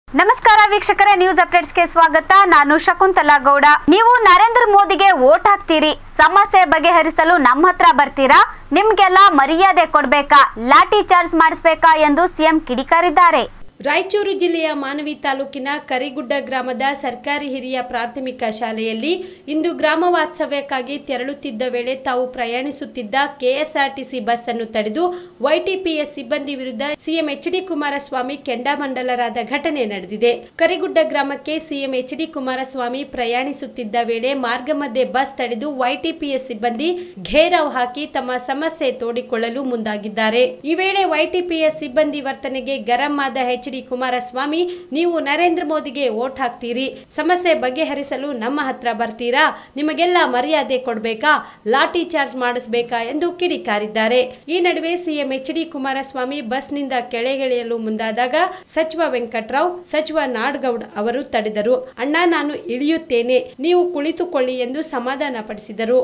ನಮಸ್ಕಾರ ವೀಕ್ಷಕರೇ ನ್ಯೂಸ್ ಅಪ್ಡೇಟ್ಸ್ಗೆ ಸ್ವಾಗತ ನಾನು ಶಕುಂತಲಾ ಗೌಡ ನೀವು ನರೇಂದ್ರ ಮೋದಿಗೆ ವೋಟ್ ಹಾಕ್ತೀರಿ ಸಮಸ್ಯೆ ಬಗೆಹರಿಸಲು ನಮ್ಮ ಹತ್ರ ಬರ್ತೀರಾ ನಿಮ್ಗೆಲ್ಲ ಮರ್ಯಾದೆ ಕೊಡ್ಬೇಕಾ ಲಾಠಿ ಚಾರ್ಜ್ ಮಾಡಿಸ್ಬೇಕಾ ಎಂದು ಸಿಎಂ ಕಿಡಿಕಾರಿದ್ದಾರೆ ರಾಯಚೂರು ಜಿಲ್ಲೆಯ ಮಾನವಿ ತಾಲೂಕಿನ ಕರಿಗುಡ್ಡ ಗ್ರಾಮದ ಸರ್ಕಾರಿ ಹಿರಿಯ ಪ್ರಾಥಮಿಕ ಶಾಲೆಯಲ್ಲಿ ಇಂದು ಗ್ರಾಮ ವಾಸ್ತವ್ಯಕ್ಕಾಗಿ ತೆರಳುತ್ತಿದ್ದ ವೇಳೆ ತಾವು ಪ್ರಯಾಣಿಸುತ್ತಿದ್ದ ಕೆಎಸ್ಆರ್ಟಿಸಿ ಬಸ್ ಅನ್ನು ತಡೆದು ವೈಟಿಪಿಎಸ್ ಸಿಬ್ಬಂದಿ ವಿರುದ್ಧ ಸಿಎಂ ಎಚ್ ಡಿ ಕುಮಾರಸ್ವಾಮಿ ಕೆಂಡಾಮಂಡಲರಾದ ಘಟನೆ ನಡೆದಿದೆ ಕರಿಗುಡ್ಡ ಗ್ರಾಮಕ್ಕೆ ಸಿಎಂ ಎಚ್ ಡಿ ಕುಮಾರಸ್ವಾಮಿ ಪ್ರಯಾಣಿಸುತ್ತಿದ್ದ ವೇಳೆ ಮಾರ್ಗ ಮಧ್ಯೆ ಬಸ್ ತಡೆದು ವೈಟಿಪಿಎಸ್ ಸಿಬ್ಬಂದಿ ಘೇರಾವ್ ಹಾಕಿ ತಮ್ಮ ಸಮಸ್ಯೆ ತೋಡಿಕೊಳ್ಳಲು ಮುಂದಾಗಿದ್ದಾರೆ ಈ ವೇಳೆ ವೈಟಿಪಿಎಸ್ ಸಿಬ್ಬಂದಿ ವರ್ತನೆಗೆ ಗರಂ ಆದ ಎಚ್ ಡಿ ಕುಮಾರಸ್ವಾಮಿ ನೀವು ನರೇಂದ್ರ ಮೋದಿಗೆ ವೋಟ್ ಹಾಕ್ತೀರಿ ಸಮಸ್ಯೆ ಬಗೆಹರಿಸಲು ನಮ್ಮ ಹತ್ರ ಬರ್ತೀರಾ ನಿಮಗೆಲ್ಲ ಮರ್ಯಾದೆ ಕೊಡ್ಬೇಕಾ ಲಾಠಿ ಚಾರ್ಜ್ ಮಾಡಿಸ್ಬೇಕಾ ಎಂದು ಕಿಡಿಕಾರಿದ್ದಾರೆ ಈ ನಡುವೆ ಸಿಎಂ ಎಚ್ ಡಿ ಕುಮಾರಸ್ವಾಮಿ ಬಸ್ನಿಂದ ಕೆಳಗಿಳಿಯಲು ಮುಂದಾದಾಗ ಸಚಿವ ವೆಂಕಟ್ರಾವ್ ಸಚಿವ ನಾಡ್ಗೌಡ್ ಅವರು ತಡೆದರು ಅಣ್ಣ ನಾನು ಇಳಿಯುತ್ತೇನೆ ನೀವು ಕುಳಿತುಕೊಳ್ಳಿ ಎಂದು ಸಮಾಧಾನ ಪಡಿಸಿದರು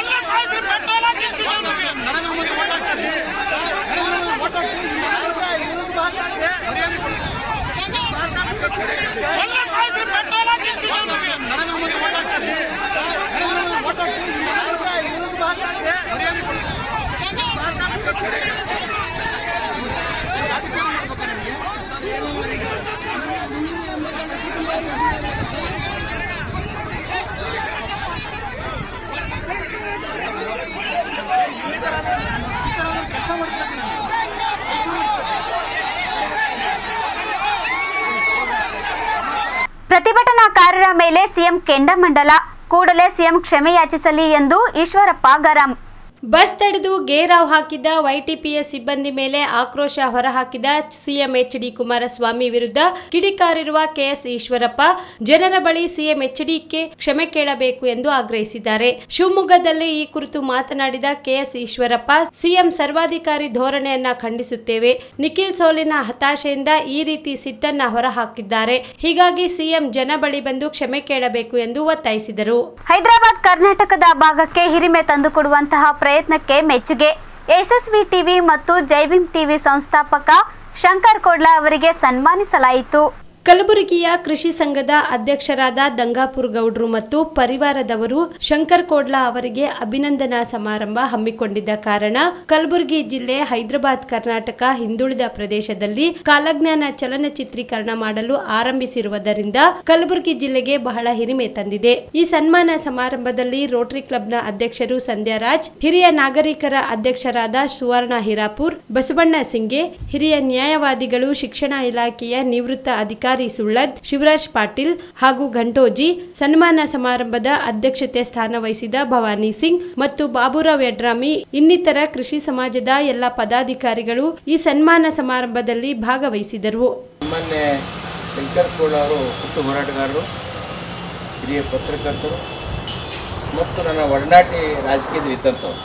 ಪ್ರತಿಭಟನಾಕಾರರ ಮೇಲೆ ಸಿಎಂ ಕೆಂಡಮಂಡಲ ಕೂಡಲೇ ಸಿಎಂ ಕ್ಷಮೆ ಯಾಚಿಸಲಿ ಎಂದು ಈಶ್ವರಪ್ಪ ಗರಂ ಬಸ್ ತಡೆದು ಗೇರಾವ್ ಹಾಕಿದ್ದ ವೈಟಿಪಿಎಸ್ ಸಿಬ್ಬಂದಿ ಮೇಲೆ ಆಕ್ರೋಶ ಹೊರಹಾಕಿದ ಸಿಎಂ ಎಚ್ ಡಿ ಕುಮಾರಸ್ವಾಮಿ ವಿರುದ್ಧ ಕಿಡಿಕಾರಿರುವ ಕೆಎಸ್ ಈಶ್ವರಪ್ಪ ಜನರ ಬಳಿ ಸಿಎಂ ಎಚ್ ಡಿಗೆ ಕ್ಷಮೆ ಕೇಳಬೇಕು ಎಂದು ಆಗ್ರಹಿಸಿದ್ದಾರೆ ಶಿವಮೊಗ್ಗದಲ್ಲಿ ಈ ಕುರಿತು ಮಾತನಾಡಿದ ಕೆಎಸ್ ಈಶ್ವರಪ್ಪ ಸಿಎಂ ಸರ್ವಾಧಿಕಾರಿ ಧೋರಣೆಯನ್ನ ಖಂಡಿಸುತ್ತೇವೆ ನಿಖಿಲ್ ಸೋಲಿನ ಹತಾಶೆಯಿಂದ ಈ ರೀತಿ ಸಿಟ್ಟನ್ನ ಹೊರಹಾಕಿದ್ದಾರೆ ಹೀಗಾಗಿ ಸಿಎಂ ಜನ ಬಳಿ ಬಂದು ಕ್ಷಮೆ ಕೇಳಬೇಕು ಎಂದು ಒತ್ತಾಯಿಸಿದರು ಹೈದರಾಬಾದ್ ಕರ್ನಾಟಕದ ಭಾಗಕ್ಕೆ ಹಿರಿಮೆ ತಂದುಕೊಡುವಂತಹ ಪ್ರಯತ್ನಕ್ಕೆ ಮೆಚ್ಚುಗೆ ಯಶಸ್ವಿ ಟಿವಿ ಮತ್ತು ಜೈಭೀಮ್ ಟಿವಿ ಸಂಸ್ಥಾಪಕ ಶಂಕರ್ ಕೋಡ್ಲಾ ಅವರಿಗೆ ಸನ್ಮಾನಿಸಲಾಯಿತು ಕಲಬುರಗಿಯ ಕೃಷಿ ಸಂಘದ ಅಧ್ಯಕ್ಷರಾದ ದಂಗಾಪುರ್ ಗೌಡ್ರು ಮತ್ತು ಪರಿವಾರದವರು ಶಂಕರ್ ಕೋಡ್ಲಾ ಅವರಿಗೆ ಅಭಿನಂದನಾ ಸಮಾರಂಭ ಹಮ್ಮಿಕೊಂಡಿದ್ದ ಕಾರಣ ಕಲಬುರಗಿ ಜಿಲ್ಲೆ ಹೈದರಾಬಾದ್ ಕರ್ನಾಟಕ ಹಿಂದುಳಿದ ಪ್ರದೇಶದಲ್ಲಿ ಕಾಲಜ್ಞಾನ ಚಲನಚಿತ್ರೀಕರಣ ಮಾಡಲು ಆರಂಭಿಸಿರುವುದರಿಂದ ಕಲಬುರಗಿ ಜಿಲ್ಲೆಗೆ ಬಹಳ ಹಿರಿಮೆ ತಂದಿದೆ ಈ ಸನ್ಮಾನ ಸಮಾರಂಭದಲ್ಲಿ ರೋಟರಿ ಕ್ಲಬ್ನ ಅಧ್ಯಕ್ಷರು ಸಂಧ್ಯಾ ರಾಜ್ ಹಿರಿಯ ನಾಗರಿಕರ ಅಧ್ಯಕ್ಷರಾದ ಸುವರ್ಣ ಹಿರಾಪುರ್ ಬಸವಣ್ಣ ಸಿಂಗೆ ಹಿರಿಯ ನ್ಯಾಯವಾದಿಗಳು ಶಿಕ್ಷಣ ಇಲಾಖೆಯ ನಿವೃತ್ತ ಅಧಿಕಾರಿ ಸುಳ್ಳದ್ ಶಿವರಾಜ್ ಪಾಟೀಲ್ ಹಾಗೂ ಘಂಟೋಜಿ ಸನ್ಮಾನ ಸಮಾರಂಭದ ಅಧ್ಯಕ್ಷತೆ ಸ್ಥಾನ ವಹಿಸಿದ ಭವಾನಿ ಸಿಂಗ್ ಮತ್ತು ಬಾಬುರಾವ್ ಯಡ್ರಾಮಿ ಇನ್ನಿತರ ಕೃಷಿ ಸಮಾಜದ ಎಲ್ಲ ಪದಾಧಿಕಾರಿಗಳು ಈ ಸನ್ಮಾನ ಸಮಾರಂಭದಲ್ಲಿ ಭಾಗವಹಿಸಿದರು ಮೊನ್ನೆ ಶಂಕರ್ ಕೋಳ ಅವರು ಹುಟ್ಟು ಹೋರಾಟಗಾರರು ಹಿರಿಯ ಪತ್ರಕರ್ತರು ಮತ್ತು ನನ್ನ ಒಡನಾಟಿ ರಾಜಕೀಯದಲ್ಲಿ ಇದ್ದಂಥವ್ರು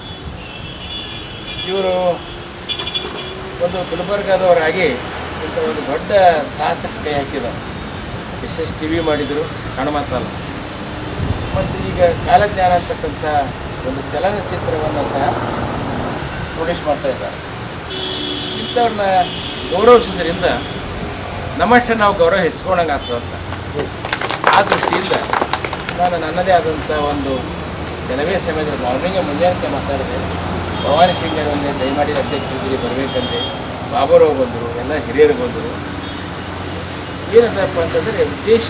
ಇವರು ಒಂದು ಗುಲ್ಬರ್ಗಾದವರಾಗಿ ಇಂಥ ಒಂದು ದೊಡ್ಡ ಸಾಹಸಕ್ಕೆ ಕೈ ಹಾಕಿದ್ದಾರೆ ಎಸ್ ಎಸ್ ಟಿ ವಿ ಮಾಡಿದರು ಹಣಮಂತಲ್ಲ ಮತ್ತು ಈಗ ಕಾಲಜ್ಞಾನ ಅಂತಕ್ಕಂಥ ಒಂದು ಚಲನಚಿತ್ರವನ್ನು ಸಹ ಪ್ರೊಡ್ಯೂಸ್ ಮಾಡ್ತಾ ಇದ್ದಾರೆ ಇಂಥವ್ರನ್ನ ಗೌರವಿಸೋದ್ರಿಂದ ನಮ್ಮಷ್ಟೇ ನಾವು ಗೌರವ ಹೆಚ್ಚಿಸ್ಕೊಂಡಂಗೆ ಆಗ್ತದೆ ಅಂತ ಆ ದೃಷ್ಟಿಯಿಂದ ನಾನು ನನ್ನದೇ ಆದಂಥ ಒಂದು ಕೆಲವೇ ಸಮಯದಲ್ಲಿ ಮಾರ್ನಿಂಗ್ ಮುಂಜಾನೆ ಮಾತಾಡಿದೆ ಭವಾನಿ ಸಿಂಗ್ ಒಂದೇ ದಯಮಾಡಿ ಅಧ್ಯಕ್ಷರಿಗೆ ಬರಬೇಕಂತೆ ಬಾಬುರಾವ್ ಬಂದರು ಎಲ್ಲ ಹಿರಿಯರು ಬಂದರು ಏನಂತಪ್ಪ ಅಂತಂದರೆ ಉದ್ದೇಶ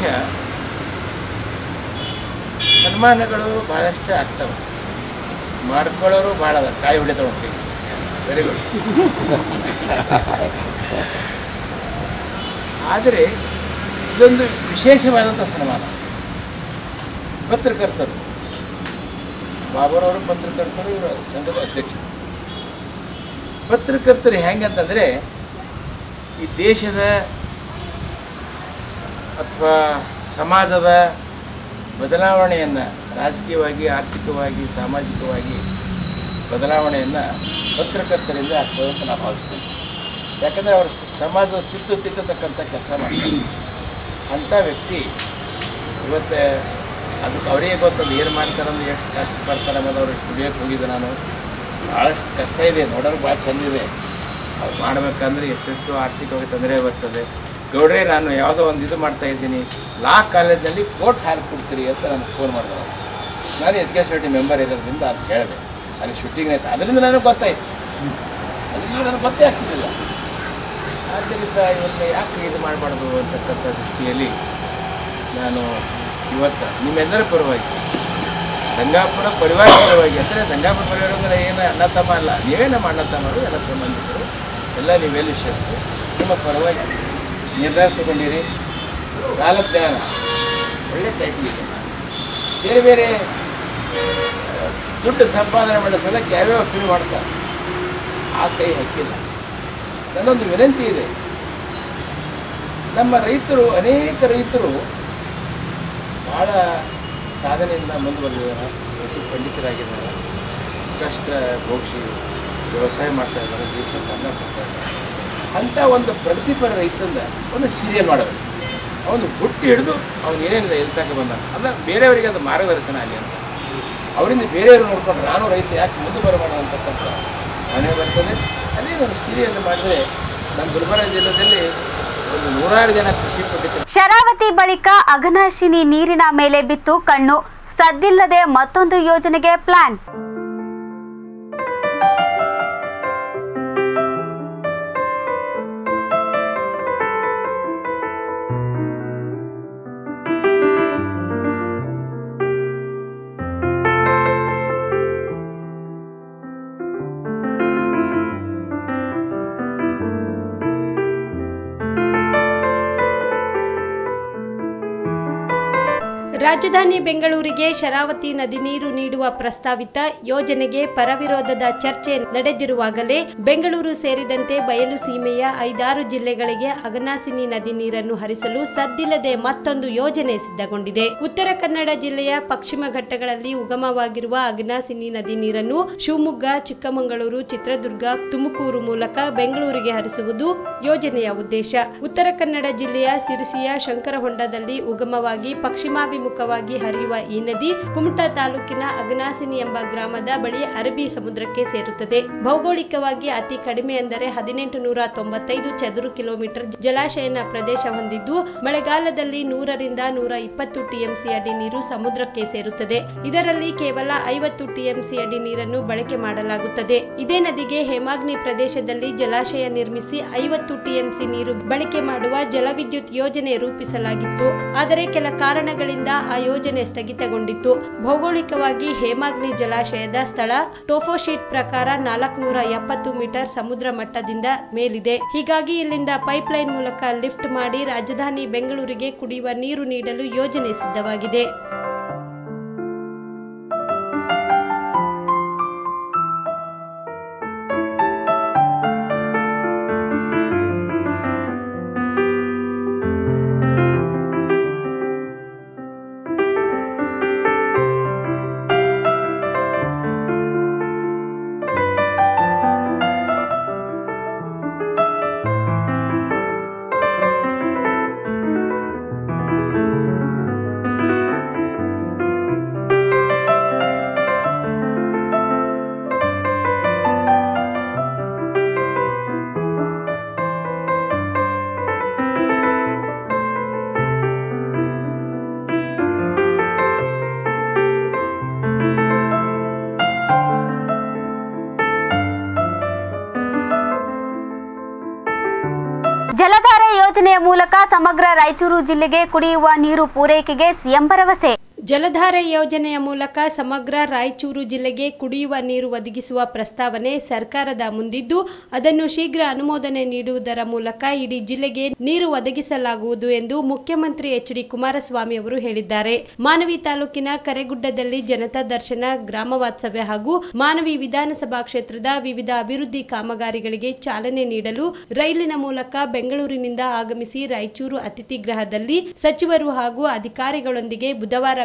ಸನ್ಮಾನಗಳು ಭಾಳಷ್ಟು ಆಗ್ತವೆ ಮಾಡ್ಕೊಳ್ಳೋರು ಭಾಳ ಅದ ಕಾಯಿ ಹೊಡಿತಾವೆ ಒಟ್ಟಿಗೆ ವೆರಿ ಗುಡ್ ಆದರೆ ಇದೊಂದು ವಿಶೇಷವಾದಂಥ ಸನ್ಮಾನ ಪತ್ರಕರ್ತರು ಬಾಬುರವರು ಪತ್ರಕರ್ತರು ಇವರು ಸಂಘದ ಅಧ್ಯಕ್ಷರು ಪತ್ರಕರ್ತರು ಹೆಂಗಂತಂದರೆ ಈ ದೇಶದ ಅಥವಾ ಸಮಾಜದ ಬದಲಾವಣೆಯನ್ನು ರಾಜಕೀಯವಾಗಿ ಆರ್ಥಿಕವಾಗಿ ಸಾಮಾಜಿಕವಾಗಿ ಬದಲಾವಣೆಯನ್ನು ಪತ್ರಕರ್ತರಿಂದ ಆಗ್ತದೆ ಅಂತ ನಾನು ಭಾವಿಸ್ತೀನಿ ಯಾಕಂದರೆ ಅವರು ಸಮಾಜದ ತಿದ್ದು ತಿದ್ದತಕ್ಕಂಥ ಕೆಲಸ ಮಾಡ್ತಾರೆ ಅಂಥ ವ್ಯಕ್ತಿ ಇವತ್ತು ಅದಕ್ಕೆ ಅವರಿಗೆ ಗೊತ್ತಲ್ಲ ಏನು ಮಾಡ್ತಾರಂದ್ರೆ ಎಷ್ಟು ಕಷ್ಟ ಪಡ್ತಾರೆ ಅನ್ನೋದು ಅವ್ರು ಸ್ಟುಡಿಯೋಕ್ಕೆ ಹೋಗಿದ್ದೆ ನಾನು ಭಾಳಷ್ಟು ಕಷ್ಟ ಇದೆ ನೋಡೋರು ಭಾಳ ಚೆಂದಿದೆ ಅದು ಮಾಡಬೇಕಂದ್ರೆ ಎಷ್ಟೆಷ್ಟು ಆರ್ಥಿಕವಾಗಿ ತೊಂದರೆ ಬರ್ತದೆ ಗೌಡ್ರೆ ನಾನು ಯಾವುದೋ ಒಂದು ಇದು ಮಾಡ್ತಾ ಇದ್ದೀನಿ ಲಾ ಕಾಲೇಜ್ನಲ್ಲಿ ಕೋರ್ಟ್ ಹಾಲು ಕುಡಿಸಿರಿ ಅಂತ ನನಗೆ ಫೋನ್ ಮಾಡಿದ್ರು ಅವ್ರು. ನಾನು S K S T member ಇರೋದ್ರಿಂದ ಅದು ಹೇಳಿದೆ ಅಲ್ಲಿ ಶೂಟಿಂಗ್ ಆಯ್ತು ಅದರಿಂದ ನನಗೆ ಗೊತ್ತಾಯ್ತು ಅದರಿಂದ ನನಗೆ ಗೊತ್ತೇ ಆಗ್ತಿದ್ದಿಲ್ಲ ಆದ್ದರಿಂದ ಇವತ್ತು ಯಾಕೆ ಇದು ಮಾಡಬಾರ್ದು ಅಂತಕ್ಕಂಥ ದೃಷ್ಟಿಯಲ್ಲಿ ನಾನು ಇವತ್ತು ನಿಮ್ಮೆಲ್ಲರ ಪರವಾಗಿ ಗಂಗಾಪುರ ಪರಿವಾರ ಪರವಾಗಿ ಅಂದರೆ ಗಂಗಾಪುರ ಪರಿವಾರ ಅಂದರೆ ಏನು ಅಣ್ಣ ತಮ್ಮ ಅಲ್ಲ ನೀವೇ ನಮ್ಮ ಅಣ್ಣ ತಮ್ಮರು ಎಲ್ಲ ಸಂಬಂಧಿಕರು ಎಲ್ಲ ನೀವೆಲ್ಲಿ ಶಕ್ತಿ ನಿಮ್ಮ ಪರವಾಗಿ ನಿರ್ಧಾರ ತಗೊಂಡಿರಿ ಕಾಲಜ್ಞಾನ ಒಳ್ಳೆ ಟೈಟ್ಲ್ ಇದೆ ಬೇರೆ ಬೇರೆ ಆ, ದುಡ್ಡು ಸಂಪಾದನೆ ಮಾಡೋ ಸಲಕ್ಕೆ ಯಾವ್ಯಾವ ಶುರು ಮಾಡ್ತಾರೆ ಆ ಕೈ ಹಾಕಿಲ್ಲ ನನ್ನೊಂದು ವಿನಂತಿ ಇದೆ ನಮ್ಮ ರೈತರು ಅನೇಕ ರೈತರು ಭಾಳ ಸಾಧನೆಯಿಂದ ಮುಂದುವರೆದಿದ್ದಾರೆ ಕೃಷಿ ಪಂಡಿತರಾಗಿದ್ದಾರೆ ಕಷ್ಟ ಭೋಕ್ಷಿ ವ್ಯವಸಾಯ ಮಾಡ್ತಾ ಇದ್ದಾರೆ ದೇಶಕ್ಕೆ ಅನ್ನ ಕೊಡ್ತಾ ಇದ್ದಾರೆ ಅಂಥ ಒಂದು ಪ್ರಗತಿಪರ ರೈತಂದ ಒಂದು ಸೀರಿಯಲ್ ಮಾಡಬೇಕು ಅವನು ಹುಟ್ಟಿ ಹಿಡಿದು ಅವನು ಏನೇನಿಲ್ಲ ಎಲ್ಲಿ ತನಕ ಬಂದ ಅಲ್ಲ ಬೇರೆಯವರಿಗೆ ಅದು ಮಾರ್ಗದರ್ಶನ ಆಗಲಿ ಅಂತ ಅವರಿಂದ ಬೇರೆಯವರು ನೋಡ್ಕೊಂಡು ನಾನು ರೈತ ಯಾಕೆ ಮುಂದೆ ಬರಬಾರ್ದು ಅಂತಕ್ಕಂಥ ಮನೆ ಬರ್ತದೆ ಅದೇ ಒಂದು ಸೀರಿಯಲ್ ಮಾಡಿದ್ರೆ ನಮ್ಮ ಗುಲ್ಬರ್ಗ ಜಿಲ್ಲೆಯಲ್ಲಿ ಒಂದು ನೂರಾರು ಜನ ಕೃಷಿ ಪಂಡಿತರು ಶರಾವತಿ ಬಳಿಕ ಅಘನಾಶಿನಿ ನೀರಿನ ಮೇಲೆ ಬಿತ್ತು ಕಣ್ಣು ಸದ್ದಿಲ್ಲದೆ ಮತ್ತೊಂದು ಯೋಜನೆಗೆ ಪ್ಲಾನ್ ರಾಜಧಾನಿ ಬೆಂಗಳೂರಿಗೆ ಶರಾವತಿ ನದಿ ನೀರು ನೀಡುವ ಪ್ರಸ್ತಾವಿತ ಯೋಜನೆಗೆ ಪರವಿರೋಧದ ಚರ್ಚೆ ನಡೆದಿರುವಾಗಲೇ ಬೆಂಗಳೂರು ಸೇರಿದಂತೆ ಬಯಲು ಸೀಮೆಯ ಐದಾರು ಜಿಲ್ಲೆಗಳಿಗೆ ಅಗನಾಸಿನಿ ನದಿ ನೀರನ್ನು ಹರಿಸಲು ಸದ್ದಿಲ್ಲದೆ ಮತ್ತೊಂದು ಯೋಜನೆ ಸಿದ್ಧಗೊಂಡಿದೆ ಉತ್ತರ ಕನ್ನಡ ಜಿಲ್ಲೆಯ ಪಶ್ಚಿಮ ಘಟ್ಟಗಳಲ್ಲಿ ಉಗಮವಾಗಿರುವ ಅಗನಾಸಿನಿ ನದಿ ನೀರನ್ನು ಶಿವಮೊಗ್ಗ ಚಿಕ್ಕಮಗಳೂರು ಚಿತ್ರದುರ್ಗ ತುಮಕೂರು ಮೂಲಕ ಬೆಂಗಳೂರಿಗೆ ಹರಿಸುವುದು ಯೋಜನೆಯ ಉದ್ದೇಶ ಉತ್ತರ ಕನ್ನಡ ಜಿಲ್ಲೆಯ ಸಿರಿಸಿಯ ಶಂಕರಹೊಂಡದಲ್ಲಿ ಉಗಮವಾಗಿ ಪಶ್ಚಿಮಾಭಿಮುಖವಾಗಿ ಹರಿಯುವ ಈ ನದಿ ಕುಮಟಾ ತಾಲೂಕಿನ ಅಗನಾಸಿನಿ ಎಂಬ ಗ್ರಾಮದ ಬಳಿ ಅರಬ್ಬಿ ಸಮುದ್ರಕ್ಕೆ ಸೇರುತ್ತದೆ ಭೌಗೋಳಿಕವಾಗಿ ಅತಿ ಕಡಿಮೆ ಎಂದರೆ ಹದಿನೆಂಟು ನೂರ ತೊಂಬತ್ತೈದು ಚದುರು ಕಿಲೋಮೀಟರ್ ಜಲಾಶಯನ ಪ್ರದೇಶ ಹೊಂದಿದ್ದು ಮಳೆಗಾಲದಲ್ಲಿ ನೂರರಿಂದ ನೂರ ಇಪ್ಪತ್ತು ಟಿಎಂಸಿ ಅಡಿ ನೀರು ಸಮುದ್ರಕ್ಕೆ ಸೇರುತ್ತದೆ ಇದರಲ್ಲಿ ಕೇವಲ ಐವತ್ತು ಟಿಎಂಸಿ ಅಡಿ ನೀರನ್ನು ಬಳಕೆ ಮಾಡಲಾಗುತ್ತದೆ ಇದೇ ನದಿಗೆ ಹೇಮಾಗ್ನಿ ಪ್ರದೇಶದಲ್ಲಿ ಜಲಾಶಯ ನಿರ್ಮಿಸಿ ಐವತ್ತು ಟಿಎಂಸಿ ನೀರು ಬಳಕೆ ಮಾಡುವ ಜಲವಿದ್ಯುತ್ ಯೋಜನೆ ರೂಪಿಸಲಾಗಿತ್ತು ಆದರೆ ಕೆಲ ಕಾರಣಗಳಿಂದ ಆ ಯೋಜನೆ ಸ್ಥಗಿತಗೊಂಡಿತ್ತು ಭೌಗೋಳಿಕವಾಗಿ ಹೇಮಾಗ್ನಿ ಜಲಾಶಯದ ಸ್ಥಳ ಟೋಫೋಶೀಟ್ ಪ್ರಕಾರ ನಾಲ್ಕುನೂರ ಎಪ್ಪತ್ತು ಮೀಟರ್ ಸಮುದ್ರ ಮಟ್ಟದಿಂದ ಮೇಲಿದೆ ಹೀಗಾಗಿ ಇಲ್ಲಿಂದ ಪೈಪ್ಲೈನ್ ಮೂಲಕ ಲಿಫ್ಟ್ ಮಾಡಿ ರಾಜಧಾನಿ ಬೆಂಗಳೂರಿಗೆ ಕುಡಿಯುವ ನೀರು ನೀಡಲು ಯೋಜನೆ ಸಿದ್ಧವಾಗಿದೆ ಜಲಧಾರೆ ಯೋಜನೆಯ ಮೂಲಕ ಸಮಗ್ರ ರಾಯಚೂರು ಜಿಲ್ಲೆಗೆ ಕುಡಿಯುವ ನೀರು ಪೂರೈಕೆಗೆ ಸಿಎಂ ಭರವಸೆ ಜಲಧಾರೆ ಯೋಜನೆಯ ಮೂಲಕ ಸಮಗ್ರ ರಾಯಚೂರು ಜಿಲ್ಲೆಗೆ ಕುಡಿಯುವ ನೀರು ಒದಗಿಸುವ ಪ್ರಸ್ತಾವನೆ ಸರ್ಕಾರದ ಮುಂದಿದ್ದು ಅದನ್ನು ಶೀಘ್ರ ಅನುಮೋದನೆ ನೀಡುವುದರ ಮೂಲಕ ಇಡೀ ಜಿಲ್ಲೆಗೆ ನೀರು ಒದಗಿಸಲಾಗುವುದು ಎಂದು ಮುಖ್ಯಮಂತ್ರಿ ಎಚ್ ಡಿ ಕುಮಾರಸ್ವಾಮಿ ಅವರು ಹೇಳಿದ್ದಾರೆ ಮಾನವಿ ತಾಲೂಕಿನ ಕರೆಗುಡ್ಡದಲ್ಲಿ ಜನತಾ ದರ್ಶನ ಗ್ರಾಮ ವಾಸ್ತವ್ಯ ಹಾಗೂ ಮಾನವಿ ವಿಧಾನಸಭಾ ಕ್ಷೇತ್ರದ ವಿವಿಧ ಅಭಿವೃದ್ಧಿ ಕಾಮಗಾರಿಗಳಿಗೆ ಚಾಲನೆ ನೀಡಲು ರೈಲಿನ ಮೂಲಕ ಬೆಂಗಳೂರಿನಿಂದ ಆಗಮಿಸಿ ರಾಯಚೂರು ಅತಿಥಿ ಗೃಹದಲ್ಲಿ ಸಚಿವರು ಹಾಗೂ ಅಧಿಕಾರಿಗಳೊಂದಿಗೆ ಬುಧವಾರ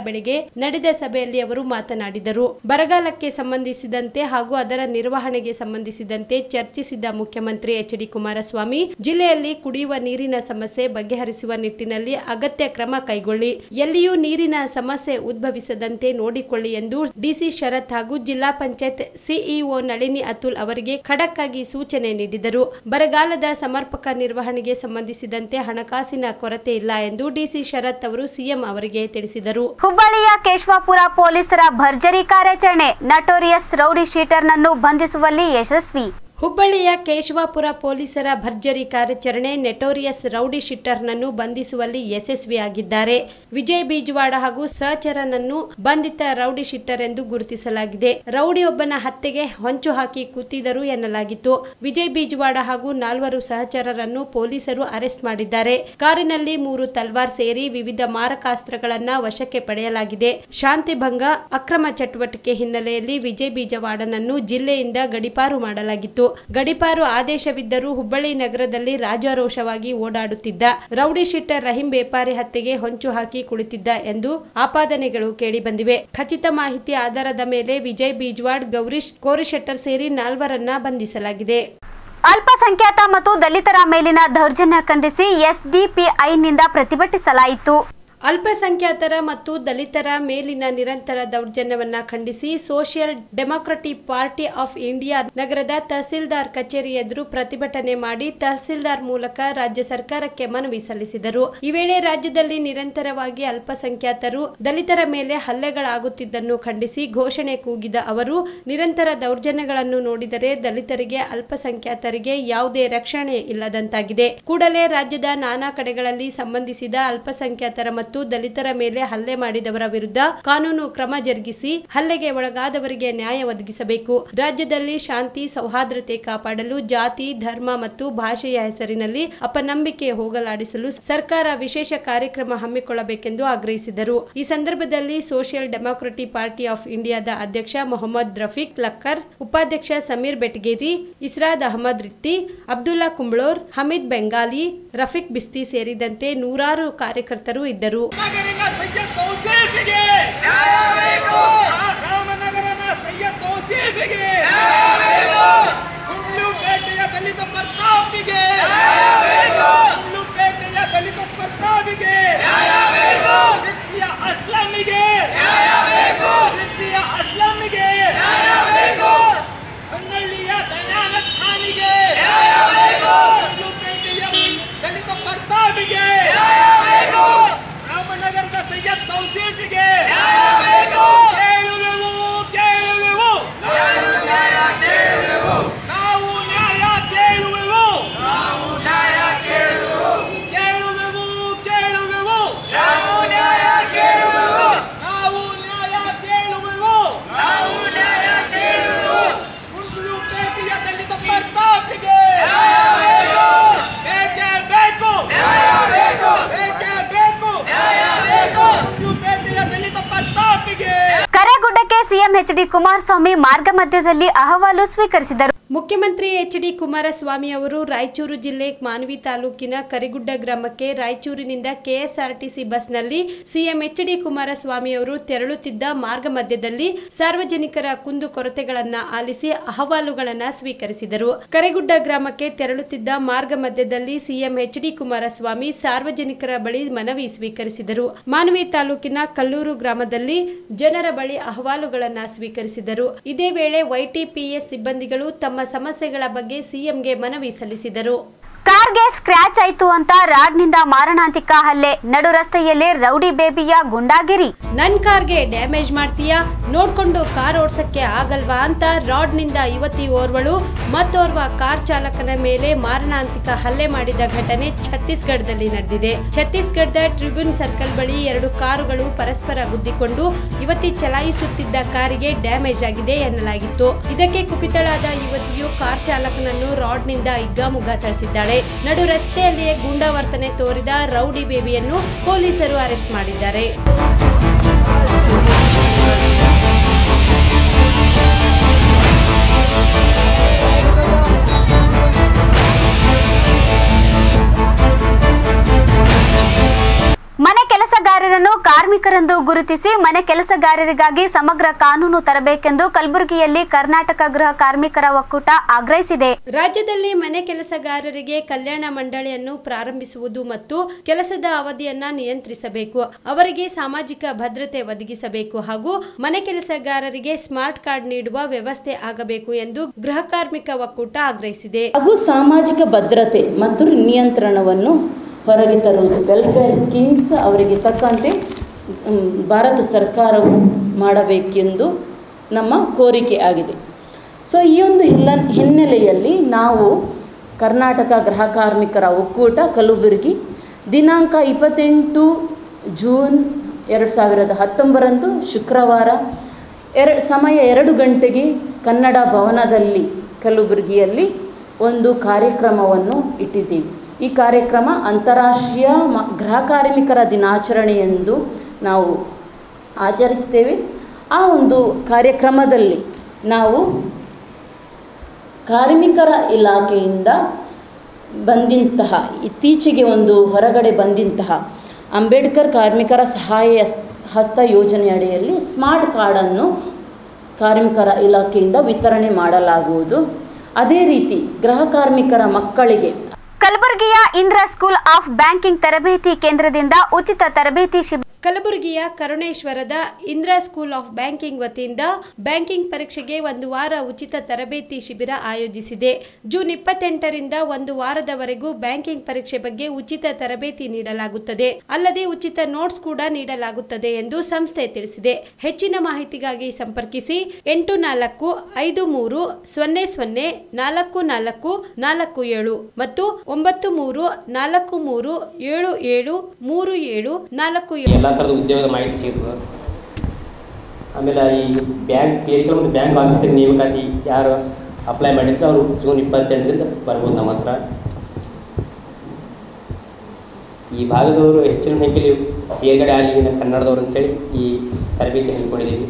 ಬೆಳಗ್ಗೆ ನಡೆದ ಸಭೆಯಲ್ಲಿ ಅವರು ಮಾತನಾಡಿದರು ಬರಗಾಲಕ್ಕೆ ಸಂಬಂಧಿಸಿದಂತೆ ಹಾಗೂ ಅದರ ನಿರ್ವಹಣೆಗೆ ಸಂಬಂಧಿಸಿದಂತೆ ಚರ್ಚಿಸಿದ ಮುಖ್ಯಮಂತ್ರಿ ಎಚ್ ಡಿ ಕುಮಾರಸ್ವಾಮಿ ಜಿಲ್ಲೆಯಲ್ಲಿ ಕುಡಿಯುವ ನೀರಿನ ಸಮಸ್ಯೆ ಬಗೆಹರಿಸುವ ನಿಟ್ಟಿನಲ್ಲಿ ಅಗತ್ಯ ಕ್ರಮ ಕೈಗೊಳ್ಳಿ ಎಲ್ಲಿಯೂ ನೀರಿನ ಸಮಸ್ಯೆ ಉದ್ಭವಿಸದಂತೆ ನೋಡಿಕೊಳ್ಳಿ ಎಂದು ಡಿಸಿ ಶರತ್ ಹಾಗೂ ಜಿಲ್ಲಾ ಪಂಚಾಯತ್ ಸಿಇಒ ನಳಿನಿ ಅತುಲ್ ಅವರಿಗೆ ಖಡಕ್ ಆಗಿ ಸೂಚನೆ ನೀಡಿದರು ಬರಗಾಲದ ಸಮರ್ಪಕ ನಿರ್ವಹಣೆಗೆ ಸಂಬಂಧಿಸಿದಂತೆ ಹಣಕಾಸಿನ ಕೊರತೆ ಇಲ್ಲ ಎಂದು ಡಿಸಿ ಶರತ್ ಅವರು ಸಿಎಂ ಅವರಿಗೆ ತಿಳಿಸಿದರು ಹುಬ್ಬಳ್ಳಿಯ ಕೇಶವಾಪುರ ಪೊಲೀಸರ ಭರ್ಜರಿ ಕಾರ್ಯಾಚರಣೆ ನಟೋರಿಯಸ್ ರೌಡಿ ಶೀಟರ್ನನ್ನು ಬಂಧಿಸುವಲ್ಲಿ ಯಶಸ್ವಿ ಹುಬ್ಬಳ್ಳಿಯ ಕೇಶವಾಪುರ ಪೊಲೀಸರ ಭರ್ಜರಿ ಕಾರ್ಯಾಚರಣೆ ನೆಟೋರಿಯಸ್ ರೌಡಿ ಶಿಟ್ಟರ್ನನ್ನು ಬಂಧಿಸುವಲ್ಲಿ ಯಶಸ್ವಿಯಾಗಿದ್ದಾರೆ ವಿಜಯ್ ಬೀಜವಾಡ ಹಾಗೂ ಸಹಚರನನ್ನು ಬಂಧಿತ ರೌಡಿ ಶಿಟ್ಟರ್ ಎಂದು ಗುರುತಿಸಲಾಗಿದೆ ರೌಡಿಯೊಬ್ಬನ ಹತ್ಯೆಗೆ ಹೊಂಚು ಹಾಕಿ ಕೂತಿದ್ದರು ಎನ್ನಲಾಗಿತ್ತು ವಿಜಯ್ ಬೀಜವಾಡ ಹಾಗೂ ನಾಲ್ವರು ಸಹಚರರನ್ನು ಪೊಲೀಸರು ಅರೆಸ್ಟ್ ಮಾಡಿದ್ದಾರೆ ಕಾರಿನಲ್ಲಿ ಮೂರು ತಲ್ವಾರ್ ಸೇರಿ ವಿವಿಧ ಮಾರಕಾಸ್ತ್ರಗಳನ್ನ ವಶಕ್ಕೆ ಪಡೆಯಲಾಗಿದೆ ಶಾಂತಿ ಭಂಗ ಅಕ್ರಮ ಚಟುವಟಿಕೆ ಹಿನ್ನೆಲೆಯಲ್ಲಿ ವಿಜಯ್ ಬೀಜವಾಡನನ್ನು ಜಿಲ್ಲೆಯಿಂದ ಗಡಿಪಾರು ಮಾಡಲಾಗಿತ್ತು ಗಡಿಪಾರು ಆದೇಶವಿದ್ದರೂ ಹುಬ್ಬಳ್ಳಿ ನಗರದಲ್ಲಿ ರಾಜಾರೋಷವಾಗಿ ಓಡಾಡುತ್ತಿದ್ದ ರೌಡಿ ಶೀಟರ್ ರಹೀಂ ಬೇಪಾರಿ ಹತ್ಯೆಗೆ ಹೊಂಚು ಹಾಕಿ ಕುಳಿತಿದ್ದ ಎಂದು ಆಪಾದನೆಗಳು ಕೇಳಿಬಂದಿವೆ ಖಚಿತ ಮಾಹಿತಿ ಆಧಾರದ ಮೇಲೆ ವಿಜಯ್ ಬೀಜ್ವಾಡ್ ಗೌರೀಶ್ ಕೋರಿಶೆಟ್ಟರ್ ಸೇರಿ ನಾಲ್ವರನ್ನ ಬಂಧಿಸಲಾಗಿದೆ ಅಲ್ಪಸಂಖ್ಯಾತ ಮತ್ತು ದಲಿತರ ಮೇಲಿನ ದೌರ್ಜನ್ಯ ಖಂಡಿಸಿ ಎಸ್ಡಿಪಿಐನಿಂದ ಪ್ರತಿಭಟಿಸಲಾಯಿತು ಅಲ್ಪಸಂಖ್ಯಾತರ ಮತ್ತು ದಲಿತರ ಮೇಲಿನ ನಿರಂತರ ದೌರ್ಜನ್ಯವನ್ನ ಖಂಡಿಸಿ social democratic party of India ನಗರದ ತಹಸೀಲ್ದಾರ್ ಕಚೇರಿ ಎದುರು ಪ್ರತಿಭಟನೆ ಮಾಡಿ ತಹಸೀಲ್ದಾರ್ ಮೂಲಕ ರಾಜ್ಯ ಸರ್ಕಾರಕ್ಕೆ ಮನವಿ ಸಲ್ಲಿಸಿದರು ಈ ವೇಳೆ ರಾಜ್ಯದಲ್ಲಿ ನಿರಂತರವಾಗಿ ಅಲ್ಪಸಂಖ್ಯಾತರು ದಲಿತರ ಮೇಲೆ ಹಲ್ಲೆಗಳಾಗುತ್ತಿದ್ದನ್ನು ಖಂಡಿಸಿ ಘೋಷಣೆ ಕೂಗಿದ ಅವರು ನಿರಂತರ ದೌರ್ಜನ್ಯಗಳನ್ನು ನೋಡಿದರೆ ದಲಿತರಿಗೆ ಅಲ್ಪಸಂಖ್ಯಾತರಿಗೆ ಯಾವುದೇ ರಕ್ಷಣೆ ಇಲ್ಲದಂತಾಗಿದೆ ಕೂಡಲೇ ರಾಜ್ಯದ ನಾನಾ ಕಡೆಗಳಲ್ಲಿ ಸಂಬಂಧಿಸಿದ ಅಲ್ಪಸಂಖ್ಯಾತರ ಮತ್ತು ದಲಿತರ ಮೇಲೆ ಹಲ್ಲೆ ಮಾಡಿದವರ ವಿರುದ್ಧ ಕಾನೂನು ಕ್ರಮ ಜರುಗಿಸಿ ಹಲ್ಲೆಗೆ ಒಳಗಾದವರಿಗೆ ನ್ಯಾಯ ಒದಗಿಸಬೇಕು ರಾಜ್ಯದಲ್ಲಿ ಶಾಂತಿ ಸೌಹಾರ್ದತೆ ಕಾಪಾಡಲು ಜಾತಿ ಧರ್ಮ ಮತ್ತು ಭಾಷೆಯ ಹೆಸರಿನಲ್ಲಿ ಅಪನಂಬಿಕೆ ಹೋಗಲಾಡಿಸಲು ಸರ್ಕಾರ ವಿಶೇಷ ಕಾರ್ಯಕ್ರಮ ಹಮ್ಮಿಕೊಳ್ಳಬೇಕೆಂದು ಆಗ್ರಹಿಸಿದರು ಈ ಸಂದರ್ಭದಲ್ಲಿ ಸೋಷಿಯಲ್ ಡೆಮೊಕ್ರಟಿಕ್ ಪಾರ್ಟಿ ಆಫ್ ಇಂಡಿಯಾದ ಅಧ್ಯಕ್ಷ ಮೊಹಮ್ಮದ್ ರಫೀಕ್ ಲಕ್ಕರ್ ಉಪಾಧ್ಯಕ್ಷ ಸಮೀರ್ ಬೆಟಗೇರಿ ಇಸ್ರಾದ್ ಅಹಮದ್ ರಿತ್ತಿ ಅಬ್ದುಲ್ಲಾ ಕುಂಬ್ಳೋರ್ ಹಮೀದ್ ಬೆಂಗಾಲಿ ರಫೀಕ್ ಬಿಸ್ತಿ ಸೇರಿದಂತೆ ನೂರಾರು ಕಾರ್ಯಕರ್ತರು ಇದ್ದರು ನಗರಿನ ಸೈಯದ್ ತೌಸೀಫಿಗೆ ರಾಮನಗರನ ಸೈಯದ್ ತೌಸೀಫಿಗೆ ಗುಂಡ್ಲುಪೇಟೆಯ ದಲಿತ ಪ್ರತಾಪಿಗೆ ಗುಂಡ್ಲುಪೇಟೆಯ ದಲಿತ ಪ್ರತಾಪಿಗೆ ಸಿರ್ಸಿಯ ಅಸ್ಲಾಮಿಗೆ ಸಿರ್ಸಿಯ ಅಸ್ಲಾಮಿಗೆ ಹೊನ್ನಳ್ಳಿಯ ದಯಾನಂದ್ ಖಾನಿಗೆ ಗುಂಡ್ಲುಪೇಟೆಯ ದಲಿತ ಪ್ರತಾಪಿಗೆ ರಾಮನಗರದ ಸೈಯದ್ ತೌಸೀಫಿಗೆ ಕೇಳುವೆವು ಕೇಳುವೆವು ನಾವು ನ್ಯಾಯ ಕೇಳುವೆವು ಕೇಳುವೆವು ಕೇಳುವೆವು ನಾವು ನ್ಯಾಯ ಕೇಳುವೆವು ಗುಂಡ್ಲುಪೇಟೆಯ ದಲಿತ ಪ್ರತಾಪಿಗೆ ಬೇಕೇ ಬೇಕು ಬೇಕೇ ಬೇಕು ಗುಂಡ್ಲುಪೇಟೆಯ ದಲಿತ ಪ್ರತಾಪಿಗೆ ಕರೆಗುಡ್ಡಕ್ಕೆ ಸಿಎಂ ಎಚ್ ಡಿ ಕುಮಾರಸ್ವಾಮಿ ಮಾರ್ಗ ಮಧ್ಯದಲ್ಲಿ ಅಹವಾಲು ಸ್ವೀಕರಿಸಿದರು ಮುಖ್ಯಮಂತ್ರಿ ಎಚ್ ಡಿ ಕುಮಾರಸ್ವಾಮಿ ಅವರು ರಾಯಚೂರು ಜಿಲ್ಲೆ ಮಾನ್ವಿ ತಾಲೂಕಿನ ಕರಿಗುಡ್ಡ ಗ್ರಾಮಕ್ಕೆ ರಾಯಚೂರಿನಿಂದ ಕೆಎಸ್ಆರ್ಟಿಸಿ ಬಸ್ನಲ್ಲಿ ಸಿಎಂ ಎಚ್ ಡಿ ಕುಮಾರಸ್ವಾಮಿ ಅವರು ತೆರಳುತ್ತಿದ್ದ ಮಾರ್ಗ ಮಧ್ಯದಲ್ಲಿ ಸಾರ್ವಜನಿಕರ ಕುಂದು ಕೊರತೆಗಳನ್ನ ಆಲಿಸಿ ಅಹವಾಲುಗಳನ್ನ ಸ್ವೀಕರಿಸಿದರು ಕರೆಗುಡ್ಡ ಗ್ರಾಮಕ್ಕೆ ತೆರಳುತ್ತಿದ್ದ ಮಾರ್ಗ ಮಧ್ಯದಲ್ಲಿ ಸಿಎಂ ಎಚ್ ಡಿ ಕುಮಾರಸ್ವಾಮಿ ಸಾರ್ವಜನಿಕರ ಬಳಿ ಮನವಿ ಸ್ವೀಕರಿಸಿದರು ಮಾನ್ವಿ ತಾಲೂಕಿನ ಕಲ್ಲೂರು ಗ್ರಾಮದಲ್ಲಿ ಜನರ ಬಳಿ ಅಹವಾಲುಗಳನ್ನ ಸ್ವೀಕರಿಸಿದರು ಇದೇ ವೇಳೆ ವೈಟಿಪಿಎಸ್ ಸಿಬ್ಬಂದಿಗಳು ತಮ್ಮ ಸಮಸ್ಯೆಗಳ ಬಗ್ಗೆ ಸಿಎಂಗೆ ಮನವಿ ಸಲ್ಲಿಸಿದರು ಕಾರ್ಗೆ ಸ್ಕ್ರಾಚ್ ಆಯ್ತು ಅಂತ ರಾಡ್ನಿಂದ ಮಾರಣಾಂತಿಕ ಹಲ್ಲೆ ನಡು ರಸ್ತೆಯಲ್ಲಿ ರೌಡಿ ಬೇಬಿಯ ಗುಂಡಾಗಿರಿ ನನ್ ಕಾರ್ಗೆ ಡ್ಯಾಮೇಜ್ ಮಾಡ್ತೀಯಾ ನೋಡ್ಕೊಂಡು ಕಾರ್ ಓಡ್ಸಕ್ಕೆ ಆಗಲ್ವಾ ಅಂತ ರಾಡ್ನಿಂದ ಯುವತಿ ಓರ್ವಳು ಮತ್ತೋರ್ವ ಕಾರ್ ಚಾಲಕನ ಮೇಲೆ ಮಾರಣಾಂತಿಕ ಹಲ್ಲೆ ಮಾಡಿದ ಘಟನೆ ಛತ್ತೀಸ್ಗಢದಲ್ಲಿ ನಡೆದಿದೆ ಛತ್ತೀಸ್ಗಢದ ಟ್ರಿಬ್ಯೂನ್ ಸರ್ಕಲ್ ಬಳಿ ಎರಡು ಕಾರುಗಳು ಪರಸ್ಪರ ಗುದ್ದಿಕೊಂಡು ಯುವತಿ ಚಲಾಯಿಸುತ್ತಿದ್ದ ಕಾರಿಗೆ ಡ್ಯಾಮೇಜ್ ಆಗಿದೆ ಎನ್ನಲಾಗಿತ್ತು ಇದಕ್ಕೆ ಕುಪಿತಳಾದ ಯುವತಿಯು ಕಾರ್ ಚಾಲಕನನ್ನು ರಾಡ್ನಿಂದ ಹಿಗ್ಗಾಮುಗ್ಗಾ ಥಳಿಸಿದ್ದಾಳೆ ನಡು ರಸ್ತೆಯಲ್ಲಿಯೇ ಗೂಂಡಾವರ್ತನೆ ತೋರಿದ ರೌಡಿ ಬೇಬಿಯನ್ನು ಪೊಲೀಸರು ಅರೆಸ್ಟ್ ಮಾಡಿದ್ದಾರೆ ಮನೆ ಕೆಲಸಗಾರರನ್ನು ಕಾರ್ ಕಾರ್ಮಿಕರೆಂದು ಗುರುತಿಸಿ ಮನೆ ಕೆಲಸಗಾರರಿಗಾಗಿ ಸಮಗ್ರ ಕಾನೂನು ತರಬೇಕೆಂದು ಕಲಬುರಗಿಯಲ್ಲಿ ಕರ್ನಾಟಕ ಗೃಹ ಕಾರ್ಮಿಕರ ಒಕ್ಕೂಟ ಆಗ್ರಹಿಸಿದೆ ರಾಜ್ಯದಲ್ಲಿ ಮನೆ ಕೆಲಸಗಾರರಿಗೆ ಕಲ್ಯಾಣ ಮಂಡಳಿಯನ್ನು ಪ್ರಾರಂಭಿಸುವುದು ಮತ್ತು ಕೆಲಸದ ಅವಧಿಯನ್ನ ನಿಯಂತ್ರಿಸಬೇಕು ಅವರಿಗೆ ಸಾಮಾಜಿಕ ಭದ್ರತೆ ಒದಗಿಸಬೇಕು ಹಾಗೂ ಮನೆ ಕೆಲಸಗಾರರಿಗೆ ಸ್ಮಾರ್ಟ್ ಕಾರ್ಡ್ ನೀಡುವ ವ್ಯವಸ್ಥೆ ಆಗಬೇಕು ಎಂದು ಗೃಹ ಕಾರ್ಮಿಕ ಒಕ್ಕೂಟ ಆಗ್ರಹಿಸಿದೆ ಹಾಗೂ ಸಾಮಾಜಿಕ ಭದ್ರತೆ ಮತ್ತು ನಿಯಂತ್ರಣವನ್ನು ಹೊರಗೆ ತರುವುದು ವೆಲ್ಫೇರ್ ಸ್ಕೀಮ್ಸ್ ಅವರಿಗೆ ತಕ್ಕಂತೆ ಮ್, ಭಾರತ ಸರ್ಕಾರವು ಮಾಡಬೇಕೆಂದು ನಮ್ಮ ಕೋರಿಕೆ ಆಗಿದೆ ಸೊ ಈ ಒಂದು ಹಿಲ್ಲ ಹಿನ್ನೆಲೆಯಲ್ಲಿ ನಾವು ಕರ್ನಾಟಕ ಗೃಹ ಕಾರ್ಮಿಕರ ಒಕ್ಕೂಟ ಕಲಬುರಗಿ ದಿನಾಂಕ ಇಪ್ಪತ್ತೆಂಟು ಜೂನ್ ಎರಡು ಸಾವಿರದ ಹತ್ತೊಂಬರಂದು ಶುಕ್ರವಾರ ಎರಡು ಸಮಯ ಎರಡು ಗಂಟೆಗೆ ಕನ್ನಡ ಭವನದಲ್ಲಿ ಕಲಬುರಗಿಯಲ್ಲಿ ಒಂದು ಕಾರ್ಯಕ್ರಮವನ್ನು ಇಟ್ಟಿದ್ದೀವಿ ಈ ಕಾರ್ಯಕ್ರಮ ಅಂತಾರಾಷ್ಟ್ರೀಯ ಮ ಗೃಹ ಕಾರ್ಮಿಕರ ದಿನಾಚರಣೆ ಎಂದು ನಾವು ಆಚರಿಸ್ತೇವೆ ಆ ಒಂದು ಕಾರ್ಯಕ್ರಮದಲ್ಲಿ ನಾವು ಕಾರ್ಮಿಕರ ಇಲಾಖೆಯಿಂದ ಬಂದಿಂತಹ ಇತ್ತೀಚೆಗೆ ಒಂದು ಹೊರಗಡೆ ಬಂದಿಂತಹ ಅಂಬೇಡ್ಕರ್ ಕಾರ್ಮಿಕರ ಸಹಾಯ ಹಸ್ತ ಯೋಜನೆ ಅಡಿಯಲ್ಲಿ ಸ್ಮಾರ್ಟ್ ಕಾರ್ಡನ್ನು ಕಾರ್ಮಿಕರ ಇಲಾಖೆಯಿಂದ ವಿತರಣೆ ಮಾಡಲಾಗುವುದು ಅದೇ ರೀತಿ ಗೃಹ ಕಾರ್ಮಿಕರ ಮಕ್ಕಳಿಗೆ ಕಲಬುರಗಿಯ ಇಂದ್ರ ಸ್ಕೂಲ್ ಆಫ್ ಬ್ಯಾಂಕಿಂಗ್ ತರಬೇತಿ ಕೇಂದ್ರದಿಂದ ಉಚಿತ ತರಬೇತಿ ಶಿಬಿರ ಕಲಬುರಗಿಯ ಕರುಣೇಶ್ವರದ ಇಂದ್ರ ಸ್ಕೂಲ್ ಆಫ್ ಬ್ಯಾಂಕಿಂಗ್ ವತಿಯಿಂದ ಬ್ಯಾಂಕಿಂಗ್ ಪರೀಕ್ಷೆಗೆ ಒಂದು ವಾರ ಉಚಿತ ತರಬೇತಿ ಶಿಬಿರ ಆಯೋಜಿಸಿದೆ ಜೂನ್ ಇಪ್ಪತ್ತೆಂಟರಿಂದ ಒಂದು ವಾರದವರೆಗೂ ಬ್ಯಾಂಕಿಂಗ್ ಪರೀಕ್ಷೆ ಬಗ್ಗೆ ಉಚಿತ ತರಬೇತಿ ನೀಡಲಾಗುತ್ತದೆ ಅಲ್ಲದೆ ಉಚಿತ ನೋಟ್ಸ್ ಕೂಡ ನೀಡಲಾಗುತ್ತದೆ ಎಂದು ಸಂಸ್ಥೆ ತಿಳಿಸಿದೆ ಹೆಚ್ಚಿನ ಮಾಹಿತಿಗಾಗಿ ಸಂಪರ್ಕಿಸಿ ಎಂಟು ನಾಲ್ಕು ಐದು ಮೂರು ಸೊನ್ನೆ ಸೊನ್ನೆ ನಾಲ್ಕು ನಾಲ್ಕು ನಾಲ್ಕು ಏಳು ಮತ್ತು ಒಂಬತ್ತು ಮೂರು ನಾಲ್ಕು ಮೂರು ಏಳು ಏಳು ಮೂರು ಏಳು ನಾಲ್ಕು ಏಳು ಎಲ್ಲ ಥರದ ಉದ್ಯೋಗದ ಮಾಹಿತಿ ಸಿಗ್ತದೆ ಆಮೇಲೆ ಈ ಬ್ಯಾಂಕ್ ಕ್ಲರಿಕಲ್ ಮತ್ತು ಬ್ಯಾಂಕ್ ಆಫೀಸರ್ ನೇಮಕಾತಿ ಯಾರು ಅಪ್ಲೈ ಮಾಡಿದ್ರೆ ಅವರು ಜೂನ್ ಇಪ್ಪತ್ತೆಂಟರಿಂದ ಬರ್ಬೋದು ನಮ್ಮ ಹತ್ರ ಈ ಭಾಗದವರು ಹೆಚ್ಚಿನ ಸಂಖ್ಯೆಯಲ್ಲಿ ತೇರ್ಗಡೆ ಆಗಲಿ ಕನ್ನಡದವರು ಅಂತೇಳಿ ಈ ತರಬೇತಿ ಹಮ್ಮಿಕೊಂಡಿದ್ದೀವಿ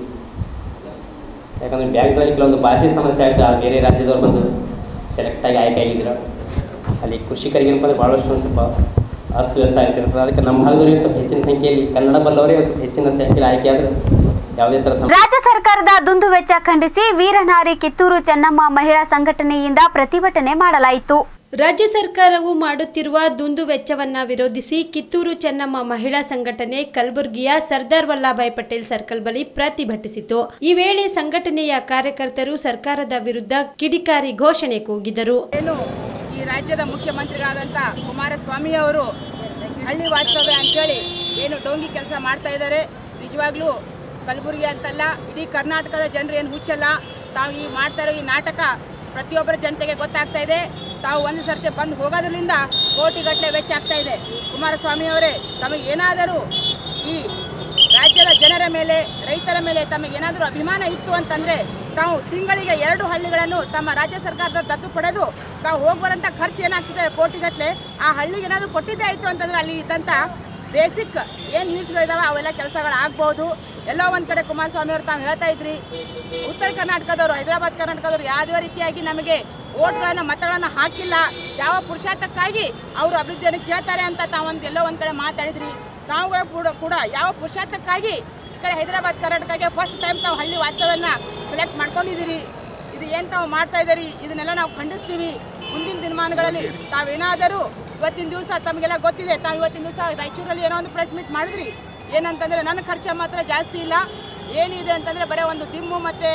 ಯಾಕಂದರೆ ಬ್ಯಾಂಕ್ಗಳಲ್ಲಿ ಕೆಲವೊಂದು ಭಾಷೆ ಸಮಸ್ಯೆ ಆಗ್ತದೆ ಆ ಬೇರೆ ರಾಜ್ಯದವ್ರು ಬಂದು ಸೆಲೆಕ್ಟಾಗಿ ಆಯ್ಕೆ ಆಗಿದ್ರು ಅಲ್ಲಿ ಕೃಷಿಕರಿಗೆ ಏನಪ್ಪ ಅಂದ್ರೆ ಭಾಳಷ್ಟು ಒಂದು ಸ್ವಲ್ಪ ಅಸ್ತವ್ಯಸ್ತ ಆಗ್ತಿರ್ತದೆ ಅದಕ್ಕೆ ನಮ್ಮ ಭಾಗದವರಿಗೆ ಸ್ವಲ್ಪ ಹೆಚ್ಚಿನ ಸಂಖ್ಯೆಯಲ್ಲಿ ಕನ್ನಡ ಬಲ್ಲವರಿಗೆ ಸ್ವಲ್ಪ ಹೆಚ್ಚಿನ ಸಂಖ್ಯೆಯಲ್ಲಿ ಆಯ್ಕೆ ಆದರೆ ಯಾವುದೇ ಥರ ಸಮ ರಾಜ್ಯ ಸರ್ಕಾರದ ದುಂದು ವೆಚ್ಚ ಖಂಡಿಸಿ ವೀರನಾರಿ ಕಿತ್ತೂರು ಚೆನ್ನಮ್ಮ ಮಹಿಳಾ ಸಂಘಟನೆಯಿಂದ ಪ್ರತಿಭಟನೆ ಮಾಡಲಾಯಿತು ರಾಜ್ಯ ಸರ್ಕಾರವು ಮಾಡುತ್ತಿರುವ ದುಂದು ವೆಚ್ಚವನ್ನ ವಿರೋಧಿಸಿ ಕಿತ್ತೂರು ಚೆನ್ನಮ್ಮ ಮಹಿಳಾ ಸಂಘಟನೆ ಕಲಬುರಗಿಯ ಸರ್ದಾರ್ ವಲ್ಲಭಾಯ್ ಪಟೇಲ್ ಸರ್ಕಲ್ ಬಳಿ ಪ್ರತಿಭಟಿಸಿತು ಈ ವೇಳೆ ಸಂಘಟನೆಯ ಕಾರ್ಯಕರ್ತರು ಸರ್ಕಾರದ ವಿರುದ್ಧ ಕಿಡಿಕಾರಿ ಘೋಷಣೆ ಕೂಗಿದರು ಏನು ಈ ರಾಜ್ಯದ ಮುಖ್ಯಮಂತ್ರಿಗಳಾದಂಥ ಕುಮಾರಸ್ವಾಮಿ ಅವರು ಹಳ್ಳಿ ವಾಸ್ತವ್ಯ ಅಂತೇಳಿ ಏನು ಡೋಂಗಿ ಕೆಲಸ ಮಾಡ್ತಾ ಇದ್ದಾರೆ ನಿಜವಾಗ್ಲೂ ಕಲಬುರಗಿ ಅಂತಲ್ಲ ಇಡೀ ಕರ್ನಾಟಕದ ಜನರು ಏನು ಹುಚ್ಚಲ್ಲ ತಾವು ಈ ಮಾಡ್ತಾ ಇರೋ ಈ ನಾಟಕ ಪ್ರತಿಯೊಬ್ಬರ ಜನತೆಗೆ ಗೊತ್ತಾಗ್ತಾ ಇದೆ ತಾವು ಒಂದು ಸರ್ತಿ ಬಂದು ಹೋಗೋದ್ರಿಂದ ಕೋಟಿಗಟ್ಟಲೆ ವೆಚ್ಚ ಆಗ್ತಾ ಇದೆ ಕುಮಾರಸ್ವಾಮಿ ಅವರೇ ತಮಗೆ ಏನಾದರೂ ಈ ರಾಜ್ಯದ ಜನರ ಮೇಲೆ ರೈತರ ಮೇಲೆ ತಮಗೇನಾದರೂ ಅಭಿಮಾನ ಇತ್ತು ಅಂತಂದ್ರೆ ತಾವು ತಿಂಗಳಿಗೆ ಎರಡು ಹಳ್ಳಿಗಳನ್ನು ತಮ್ಮ ರಾಜ್ಯ ಸರ್ಕಾರದ ದತ್ತು ಪಡೆದು ತಾವು ಹೋಗ್ಬರಂತ ಖರ್ಚು ಏನಾಗ್ತದೆ ಕೋಟಿಗಟ್ಟಲೆ ಆ ಹಳ್ಳಿಗೆ ಏನಾದರೂ ಕೊಟ್ಟಿದ್ದೇ ಆಯಿತು ಅಂತಂದ್ರೆ ಅಲ್ಲಿ ಇದ್ದಂಥ ಬೇಸಿಕ್ ಏನು ನ್ಯೂಸ್ಗಳಿದಾವೆ ಅವೆಲ್ಲ ಕೆಲಸಗಳು ಆಗ್ಬೋದು ಎಲ್ಲೋ ಒಂದು ಕಡೆ ಕುಮಾರಸ್ವಾಮಿ ಅವರು ತಾವು ಹೇಳ್ತಾ ಇದ್ರಿ ಉತ್ತರ ಕರ್ನಾಟಕದವರು ಹೈದರಾಬಾದ್ ಕರ್ನಾಟಕದವರು ಯಾವುದೇ ರೀತಿಯಾಗಿ ನಮಗೆ ಓಟ್ಗಳನ್ನು ಮತಗಳನ್ನು ಹಾಕಿಲ್ಲ ಯಾವ ಪುರುಷಾರ್ಥಕ್ಕಾಗಿ ಅವರು ಅಭಿವೃದ್ಧಿಯನ್ನು ಕೇಳ್ತಾರೆ ಅಂತ ತಾವೊಂದು ಎಲ್ಲೋ ಒಂದು ಕಡೆ ಮಾತಾಡಿದ್ರಿ ತಾವುಗಳು ಕೂಡ ಕೂಡ ಯಾವ ಪುರುಷಾರ್ಥಕ್ಕಾಗಿ ಈ ಕಡೆ ಹೈದರಾಬಾದ್ ಕರ್ನಾಟಕಕ್ಕೆ ಫಸ್ಟ್ ಟೈಮ್ ತಾವು ಹಳ್ಳಿ ವಾಸ್ತವನ್ನ ಸೆಲೆಕ್ಟ್ ಮಾಡ್ಕೊಂಡಿದ್ದೀರಿ ಇದು ಏನು ತಾವು ಮಾಡ್ತಾ ಇದ್ದೀರಿ ಇದನ್ನೆಲ್ಲ ನಾವು ಖಂಡಿಸ್ತೀವಿ ಮುಂದಿನ ದಿನಮಾನಗಳಲ್ಲಿ ತಾವೇನಾದರೂ ಇವತ್ತಿನ ದಿವಸ ತಮಗೆಲ್ಲ ಗೊತ್ತಿದೆ ತಾವು ಇವತ್ತಿನ ದಿವಸ ರಾಯಚೂರಲ್ಲಿ ಏನೋ ಒಂದು ಪ್ರೆಸ್ ಮೀಟ್ ಮಾಡಿದ್ರಿ ಏನಂತಂದರೆ ನನ್ನ ಖರ್ಚು ಮಾತ್ರ ಜಾಸ್ತಿ ಇಲ್ಲ ಏನಿದೆ ಅಂತಂದರೆ ಬರೀ ಒಂದು ದಿಮ್ಮು ಮತ್ತು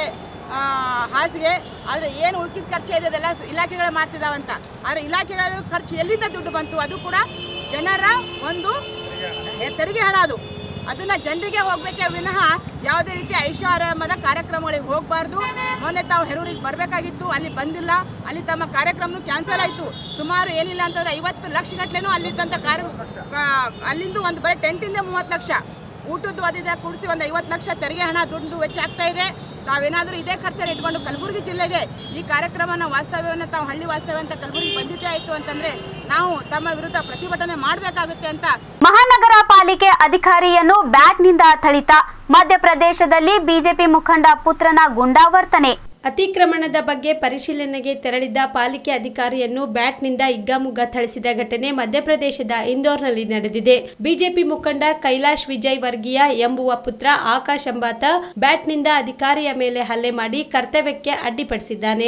ಹಾಸಿಗೆ ಆದರೆ ಏನು ಉಳ್ಕಿದ ಖರ್ಚು ಇದೆ ಅದೆಲ್ಲ ಇಲಾಖೆಗಳೇ ಮಾಡ್ತಿದ್ದಾವಂತ ಆದರೆ ಇಲಾಖೆಗಳ ಖರ್ಚು ಎಲ್ಲಿಂದ ದುಡ್ಡು ಬಂತು ಅದು ಕೂಡ ಜನರ ಒಂದು ಎ- ತೆರಿಗೆ ಹಣ ಅದು ಅದನ್ನ ಜನರಿಗೆ ಹೋಗ್ಬೇಕೇ ವಿನಃ ಯಾವುದೇ ರೀತಿ ಐಷಾರಾಮದ ಕಾರ್ಯಕ್ರಮಗಳಿಗೆ ಹೋಗಬಾರ್ದು ಮೊನ್ನೆ ತಾವು ಹೆರೂರಿಗೆ ಬರಬೇಕಾಗಿತ್ತು ಅಲ್ಲಿ ಬಂದಿಲ್ಲ ಅಲ್ಲಿ ತಮ್ಮ ಕಾರ್ಯಕ್ರಮ ಕ್ಯಾನ್ಸಲ್ ಆಯಿತು ಸುಮಾರು ಏನಿಲ್ಲ ಅಂತಂದ್ರೆ ಐವತ್ತು ಲಕ್ಷ ಗಟ್ಲೆನೂ ಅಲ್ಲಿದ್ದಂಥ ಕಾರ್ಯ ಆ, ಅಲ್ಲಿಂದ ಒಂದು ಬರೀ ಟೆಂಟಿಂದ ಮೂವತ್ತು ಲಕ್ಷ ಊಟದ್ದು ಅದಿದೆ ಕೂಡಿಸಿ ಒಂದು ಐವತ್ತು ಲಕ್ಷ ತೆರಿಗೆ ಹಣ ದುಡ್ಡು ವೆಚ್ಚ ಆಗ್ತಾ ಇದೆ ತಾವೇನಾದರೂ ಇದೇ ಖರ್ಚನ್ನು ಇಟ್ಕೊಂಡು ಕಲಬುರಗಿ ಜಿಲ್ಲೆಗೆ ಈ ಕಾರ್ಯಕ್ರಮನ ವಾಸ್ತವ್ಯವನ್ನು ತಾವು ಹಳ್ಳಿ ವಾಸ್ತವ್ಯ ಅಂತ ಕಲಬುರಗಿ ಬಂದಿದ್ದೇ ಆಯಿತು ಅಂತಂದರೆ ನಾವು ತಮ್ಮ ವಿರುದ್ಧ ಪ್ರತಿಭಟನೆ ಮಾಡಬೇಕಾಗುತ್ತೆ ಅಂತ ಮಹಾನಗರ ಪಾಲಿಕೆ ಅಧಿಕಾರಿಯನ್ನು ಬ್ಯಾಟ್ನಿಂದ ಥಳಿತ ಮಧ್ಯಪ್ರದೇಶದಲ್ಲಿ ಬಿಜೆಪಿ ಮುಖಂಡ ಪುತ್ರನ ಗುಂಡಾವರ್ತನೆ ಅತಿಕ್ರಮಣದ ಬಗ್ಗೆ ಪರಿಶೀಲನೆಗೆ ತೆರಳಿದ್ದ ಪಾಲಿಕೆ ಅಧಿಕಾರಿಯನ್ನು ಬ್ಯಾಟ್ನಿಂದ ಹಿಗ್ಗಾಮುಗ್ಗಾ ಥಳಿಸಿದ ಘಟನೆ ಮಧ್ಯಪ್ರದೇಶದ ಇಂದೋರ್ನಲ್ಲಿ ನಡೆದಿದೆ ಬಿಜೆಪಿ ಮುಖಂಡ ಕೈಲಾಶ್ ವಿಜಯ್ ವರ್ಗೀಯ ಎಂಬುವ ಪುತ್ರ ಆಕಾಶ್ ಎಂಬಾತ ಬ್ಯಾಟ್ನಿಂದ ಅಧಿಕಾರಿಯ ಮೇಲೆ ಹಲ್ಲೆ ಮಾಡಿ ಕರ್ತವ್ಯಕ್ಕೆ ಅಡ್ಡಿಪಡಿಸಿದ್ದಾನೆ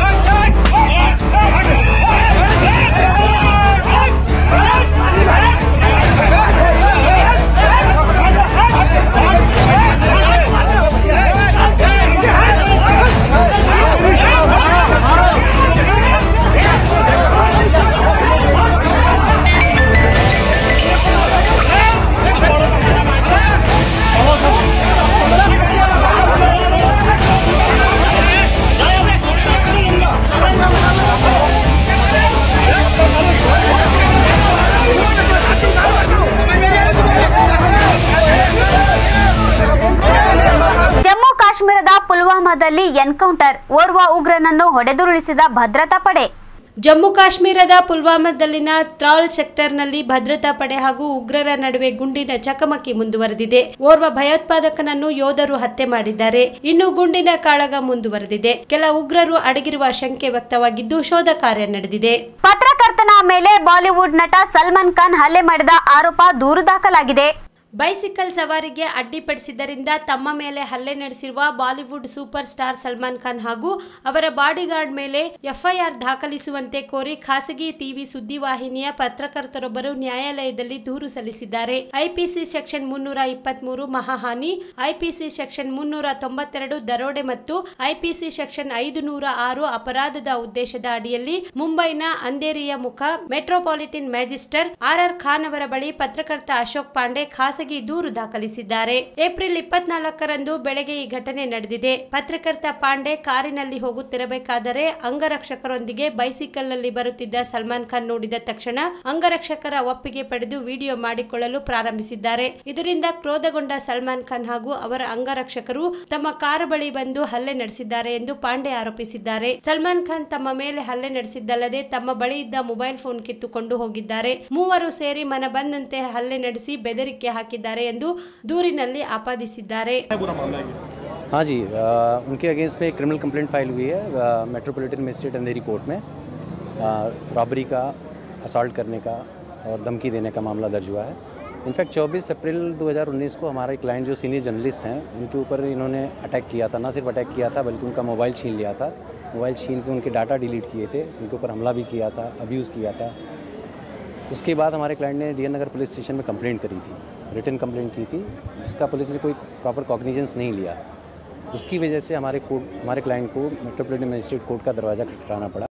ಜಮ್ಮು ಕಾಶ್ಮೀರದ ಪುಲ್ವಾಮಾದಲ್ಲಿ ಎನ್ಕೌಂಟರ್ ಓರ್ವ ಉಗ್ರನನ್ನು ಹೊಡೆದುರುಳಿಸಿದ ಭದ್ರತಾ ಪಡೆ ಜಮ್ಮು ಕಾಶ್ಮೀರದ ಪುಲ್ವಾಮಾದಲ್ಲಿನ ತ್ರಾಲ್ ಸೆಕ್ಟರ್ನಲ್ಲಿ ಭದ್ರತಾ ಪಡೆ ಹಾಗೂ ಉಗ್ರರ ನಡುವೆ ಗುಂಡಿನ ಚಕಮಕಿ ಮುಂದುವರೆದಿದೆ ಓರ್ವ ಭಯೋತ್ಪಾದಕನನ್ನು ಯೋಧರು ಹತ್ಯೆ ಮಾಡಿದ್ದಾರೆ ಇನ್ನು ಗುಂಡಿನ ಕಾಳಗ ಮುಂದುವರೆದಿದೆ ಕೆಲ ಉಗ್ರರು ಅಡಗಿರುವ ಶಂಕೆ ವ್ಯಕ್ತವಾಗಿದ್ದು ಶೋಧ ಕಾರ್ಯ ನಡೆದಿದೆ ಪತ್ರಕರ್ತನ ಮೇಲೆ ಬಾಲಿವುಡ್ ನಟ ಸಲ್ಮಾನ್ ಖಾನ್ ಹಲ್ಲೆ ಮಾಡಿದ ಆರೋಪ ದೂರು ದಾಖಲಾಗಿದೆ ಬೈಸಿಕಲ್ ಸವಾರಿಗೆ ಅಡ್ಡಿಪಡಿಸಿದ್ದರಿಂದ ತಮ್ಮ ಮೇಲೆ ಹಲ್ಲೆ ನಡೆಸಿರುವ Bollywood super star Salman Khan ಹಾಗೂ ಅವರ ಬಾಡಿಗಾರ್ಡ್ ಮೇಲೆ ಎಫ್ಐಆರ್ ದಾಖಲಿಸುವಂತೆ ಕೋರಿ ಖಾಸಗಿ ಟಿವಿ ಸುದ್ದಿವಾಹಿನಿಯ ಪತ್ರಕರ್ತರೊಬ್ಬರು ನ್ಯಾಯಾಲಯದಲ್ಲಿ ದೂರು ಸಲ್ಲಿಸಿದ್ದಾರೆ ಐಪಿಸಿ ಸೆಕ್ಷನ್ ಮುನ್ನೂರ ಇಪ್ಪತ್ಮೂರು ಮಹಾಹಾನಿ ಐಪಿಸಿ ಸೆಕ್ಷನ್ ಮುನ್ನೂರ ತೊಂಬತ್ತೆರಡು ದರೋಡೆ ಮತ್ತು ಐಪಿಸಿ ಸೆಕ್ಷನ್ ಐದು ನೂರ ಆರು ಅಪರಾಧದ ಉದ್ದೇಶದ ಅಡಿಯಲ್ಲಿ ಮುಂಬೈನ ಅಂಧೇರಿಯ ಮುಖ metropolitan magistrate R R Khan ಅವರ ಬಳಿ ಪತ್ರಕರ್ತ ಅಶೋಕ್ ಪಾಂಡೆ ಖಾಸಗಿ ದೂರು ದಾಖಲಿಸಿದ್ದಾರೆ ಏಪ್ರಿಲ್ ಇಪ್ಪತ್ನಾಲ್ಕರಂದು ಬೆಳಗ್ಗೆ ಈ ಘಟನೆ ನಡೆದಿದೆ ಪತ್ರಕರ್ತ ಪಾಂಡೆ ಕಾರಿನಲ್ಲಿ ಹೋಗುತ್ತಿರಬೇಕಾದರೆ ಅಂಗರಕ್ಷಕರೊಂದಿಗೆ ಬೈಸಿಕಲ್ನಲ್ಲಿ ಬರುತ್ತಿದ್ದ ಸಲ್ಮಾನ್ ಖಾನ್ ನೋಡಿದ ತಕ್ಷಣ ಅಂಗರಕ್ಷಕರ ಒಪ್ಪಿಗೆ ಪಡೆದು ವಿಡಿಯೋ ಮಾಡಿಕೊಳ್ಳಲು ಪ್ರಾರಂಭಿಸಿದ್ದಾರೆ ಇದರಿಂದ ಕ್ರೋಧಗೊಂಡ ಸಲ್ಮಾನ್ ಖಾನ್ ಹಾಗೂ ಅವರ ಅಂಗರಕ್ಷಕರು ತಮ್ಮ ಕಾರು ಬಳಿ ಬಂದು ಹಲ್ಲೆ ನಡೆಸಿದ್ದಾರೆ ಎಂದು ಪಾಂಡೆ ಆರೋಪಿಸಿದ್ದಾರೆ ಸಲ್ಮಾನ್ ಖಾನ್ ತಮ್ಮ ಮೇಲೆ ಹಲ್ಲೆ ನಡೆಸಿದ್ದಲ್ಲದೆ ತಮ್ಮ ಬಳಿ ಇದ್ದ ಮೊಬೈಲ್ ಫೋನ್ ಕಿತ್ತುಕೊಂಡು ಹೋಗಿದ್ದಾರೆ ಮೂವರು ಸೇರಿ ಮನ ಬಂದಂತೆ ಹಲ್ಲೆ ನಡೆಸಿ ಬೆದರಿಕೆ ಹಾಕಿದ್ದಾರೆ ಎಂದು ದೂರಿನಲ್ಲಿ ಆಪಾದಿಸಿದ್ದಾರೆ हाँ जी अ, उनके अगेंस्ट में एक क्रिमिनल कंप्लेंट फाइल हुई है अ, मेट्रोपॉलिटन मजिस्ट्रेट अंधेरी कोर्ट में रॉबरी का असॉल्ट करने का और धमकी देने का मामला दर्ज हुआ है इनफैक्ट 24 अप्रैल 2019 को हमारा एक क्लाइंट जो सीनियर जर्नलिस्ट हैं उनके ऊपर इन्होंने अटैक किया था ना सिर्फ अटैक किया था बल्कि उनका मोबाइल छीन लिया था मोबाइल छीन के उनके डाटा डिलीट किए थे उनके ऊपर हमला भी किया था अब्यूज़ किया था उसके बाद हमारे क्लाइंट ने डी नगर पुलिस स्टेशन में कंप्लेंट करी थी रिटर्न कंप्लेंट की थी जिसका पुलिस ने कोई प्रॉपर कॉग्निजेंस नहीं लिया उसकी वजह से हमारे कोर्ट हमारे क्लाइंट को मेट्रोपॉलिटन मजिस्ट्रेट कोर्ट का दरवाज़ा खटखटाना पड़ा